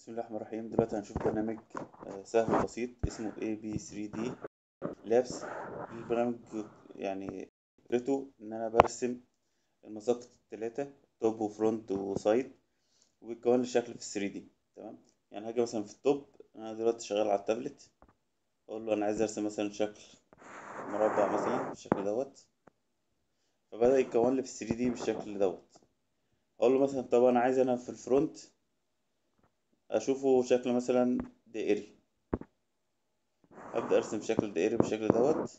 بسم الله الرحمن الرحيم دلوقتي هنشوف برنامج آه، سهل وبسيط اسمه AB3D Labs البرنامج يعني فكرته إن أنا برسم المساقط التلاتة توب وفرونت وسايد وبيتكون لي شكل في 3D تمام يعني هاجي مثلا في التوب أنا دلوقتي شغال على التابلت أقول له أنا عايز أرسم مثلا شكل مربع مثلا بالشكل دوت فبدأ يتكون لي في 3D بالشكل دوت أقول له مثلا طب أنا عايز أنا في الفرونت اشوفه شكل مثلا دائري ابدا ارسم شكل دائري بالشكل دوت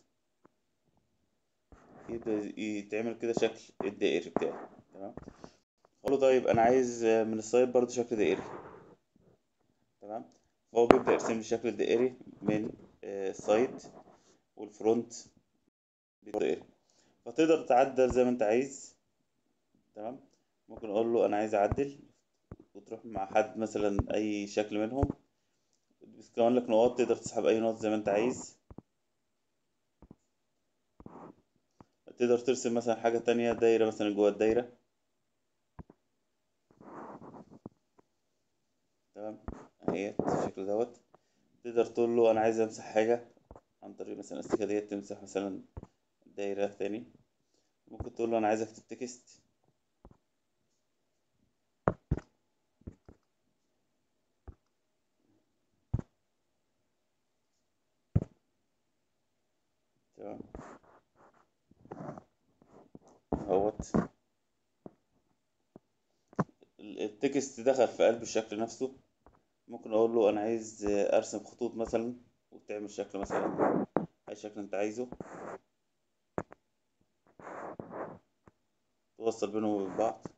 يبدا يتعمل كده شكل الدائري بتاعي تمام اقول له طيب انا عايز من السايد برضو شكل دائري تمام فهو بيبدا يرسم لي الشكل الدائري من السايد والفرونت دائري فتقدر تعدل زي ما انت عايز تمام ممكن اقول له انا عايز اعدل وتروح مع حد مثلا اي شكل منهم بيتكون لك نقاط تقدر تسحب اي نقط زي ما انت عايز تقدر ترسم مثلا حاجة تانية دايرة مثلا جوه الدايرة تمام اهيت بالشكل دوت تقدر تقول له انا عايز امسح حاجة عن طريق مثلا السكة ديت تمسح مثلا دايرة تاني ممكن تقول له انا عايز اكتب تكست تمام اهوت التكست دخل في قلب الشكل نفسه ممكن اقول له انا عايز ارسم خطوط مثلا وتعمل شكل مثلا اي شكل انت عايزه توصل بينهم وبين بعض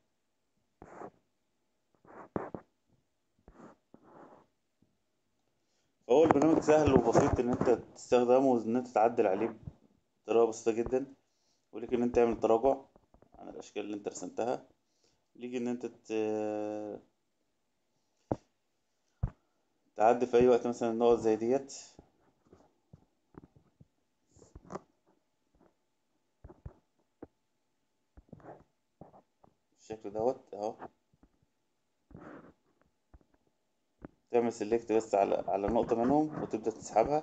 فهو البرنامج سهل وبسيط ان انت تستخدمه وان انت تعدل عليه بطريقة بسيطة جدا ولكن ان انت تعمل تراجع عن الاشكال اللي انت رسمتها ليك ان انت ت... تعدي في اي وقت مثلا نقط زي ديت بالشكل دوت اهو تعمل سيلكت بس على على نقطة منهم وتبدأ تسحبها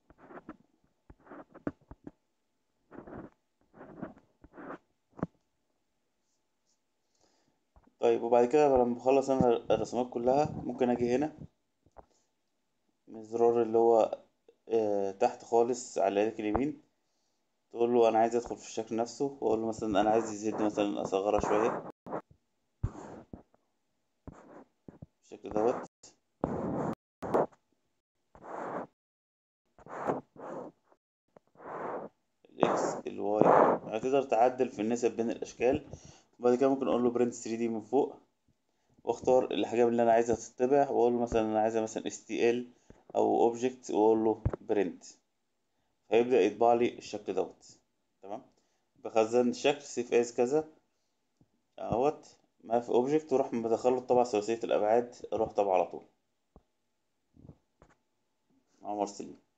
طيب وبعد كده لما بخلص انا الرسومات كلها ممكن اجي هنا من الزرار اللي هو آه تحت خالص على يدك اليمين تقول له انا عايز ادخل في الشكل نفسه واقول له مثلا انا عايز يزيد مثلا اصغرها شوية بالشكل دوت الاكس الواي يعني تقدر تعدل في النسب بين الاشكال وبعد كده ممكن اقول له برنت 3 دي من فوق واختار الحاجات اللي انا عايزها تطبع واقول له مثلا انا عايزها مثلا stl او اوبجكت واقول له برنت هيبدا يطبع لي الشكل دوت تمام بخزن الشكل سيف از كذا اهوت ما في اوبجكت وراح مدخله الطبعة ثلاثية الابعاد اروح طبعه على طول عمر سليم